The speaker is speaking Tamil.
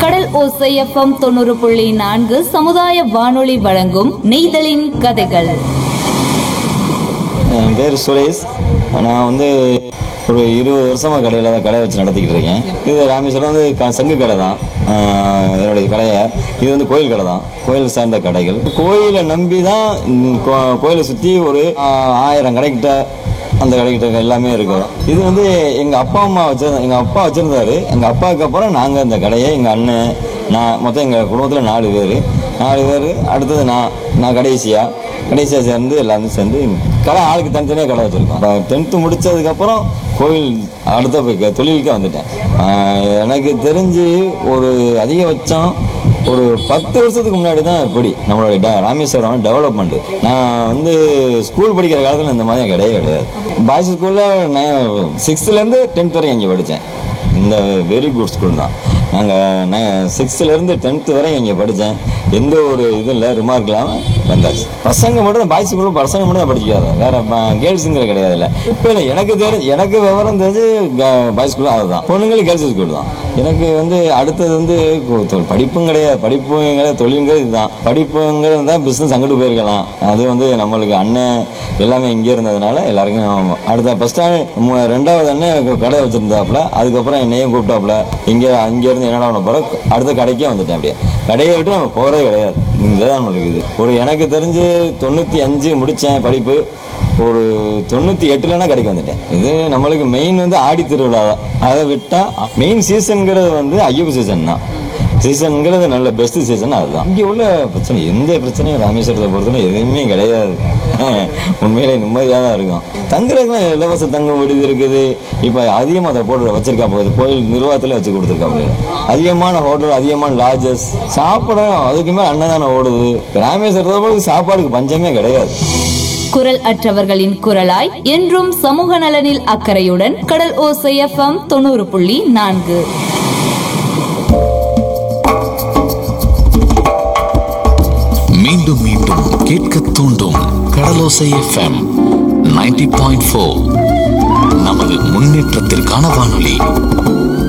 கடல் ஓசை எஃப்எம் தொண்ணூறு புள்ளி நான்கு சமுதாய வானொலி வழங்கும் நெய்தலின் கதைகள் என் பேர் சுரேஷ் நான் வந்து ஒரு இருபது வருஷமாக கடையில் தான் கடை வச்சு நடத்திக்கிட்டு இருக்கேன் இது ராமேஸ்வரம் வந்து க சங்கு கடை தான் ஆஹ் என்னுடைய கடையை இது வந்து கோயில் கடை தான் கோயில் சார்ந்த கடைகள் கோயிலை நம்பி தான் ம், கோ- கோயிலை சுற்றி ஒரு ஆஹ், ஆயிரம் கடைக்கிட்ட அந்த கடைக்கிட்ட எல்லாமே இருக்கும் இது வந்து எங்கள் அப்பா அம்மா வச்சிருந்த எங்கள் அப்பா வச்சுருந்தாரு எங்கள் அப்பாவுக்கு அப்புறம் நாங்கள் இந்த கடையை எங்கள் அண்ணன் நான் மொத்தம் எங்கள் குடும்பத்தில் நாலு பேர் நாலு பேர் அடுத்தது நான் நான் கடைசியாக கடைசியாக சேர்ந்து எல்லாரும் சேர்ந்து கடை ஆளுக்கு தனித்தனியாக கடை வச்சுருக்கோம் இப்போ டென்த்து முடித்ததுக்கப்புறம் கோவில் அடுத்த போய் க- தொழிலுக்கே வந்துட்டேன் ஆஹ் எனக்கு தெரிஞ்சு ஒரு அதிகபட்சம் ஒரு பத்து வருஷத்துக்கு முன்னாடி தான் இப்படி நம்மளுடைய ட- ராமேஸ்வரம் டெவலப்மெண்ட் நான் வந்து ஸ்கூல் படிக்கிற காலத்தில் இந்த மாதிரி கிடையவே கிடையாது பாய்ஸ் ஸ்கூலில் நான் சிக்ஸ்த்துலேருந்து டென்த் வரையும் இங்கே படித்தேன் இந்த வெரி குட் ஸ்கூல் தான் நாங்கள் சிக்ஸ்த்துலேருந்து டென்த்து வரை இங்கே படித்தேன் எந்த ஒரு இதுவும் இல்லை ரிமார்க் இல்லாமல் வந்தாச்சு பசங்க மட்டும் தான் பாய்ஸ் ஸ்கூலில் பசங்க மட்டும் தான் படிக்காது வேற கேர்ள்ஸுங்கிற கிடையாது இல்லை இப்போ இல்லை எனக்கு தெரிஞ்சு எனக்கு விவரம் தெரிஞ்சு பாய்ஸ் ஸ்கூல் அதுதான் பொண்ணுங்களுக்கு கேர்ள்ஸ் ஸ்கூல் தான் எனக்கு வந்து அடுத்தது வந்து கு- தொ- படிப்பும் கிடையாது படிப்புங்கிறது தொழிலுங்கிறது இதுதான் படிப்புங்கிறது தான் பிஸ்னஸ் அங்கிட்டு போயிருக்கலாம் அது வந்து நம்மளுக்கு அண்ணன் எல்லாமே இங்கே இருந்ததுனால எல்லாருக்கும் அடுத்த ஃபஸ்ட் ரெண்டாவது அண்ணன் கடை வச்சுருந்தாப்புல அதுக்கப்புறம் என்னையும் கூப்பிட்டாப்புல இங்கே அங்கேருந்து என்னடா பண்ண போகிற அடுத்த கடைக்கே வந்துட்டேன் அப்படியே கடையை விட்டு நம்ம போகிறதே கிடையாது இங்கே தான் நம்மளுக்கு இது ஒரு எனக்கு தெரிஞ்சு தொண்ணூற்றி அஞ்சு முடித்தேன் படிப்பு ஒரு தொண்ணூற்றி எட்டுலனா கடைக்கு வந்துட்டேன் இது நம்மளுக்கு மெயின் வந்து ஆடி திருவிழா தான் அதை விட்டால் மெயின் சீசனுங்கிறது வந்து ஐயப்ப சீசன் தான் சீசனுங்கிறது நல்ல பெஸ்ட் சீசன் அதுதான் இங்கே உள்ள பிரச்சனை எந்த பிரச்சனையும் ராமேஸ்வரத்தை பொறுத்தவரை எதுவுமே கிடையாது உண்மையிலே நிம்மதியாக தான் இருக்கும் தங்குறதுக்குலாம் இலவச தங்கும் விடுதி இருக்குது இப்போ அதிகமாக அதை போட்டு வச்சிருக்கா போகுது கோயில் நிர்வாகத்தில் வச்சு கொடுத்துருக்காங்க அதிகமான ஹோட்டல் அதிகமான லாட்ஜஸ் சாப்பிட அதுக்குமே அன்னதானம் ஓடுது ராமேஸ்வரத்தை பொறுத்து சாப்பாடுக்கு பஞ்சமே கிடையாது குரல் அற்றவர்களின் குரலாய் என்றும் சமூக நலனில் அக்கறையுடன் கடல் ஓசை எஃப்எம் தொண்ணூறு புள்ளி நான்கு மீண்டும் மீண்டும் கேட்க தூண்டும் கடலோசை எஃப்எம் 90.4 பாயிண்ட் நமது முன்னேற்றத்திற்கான வானொலி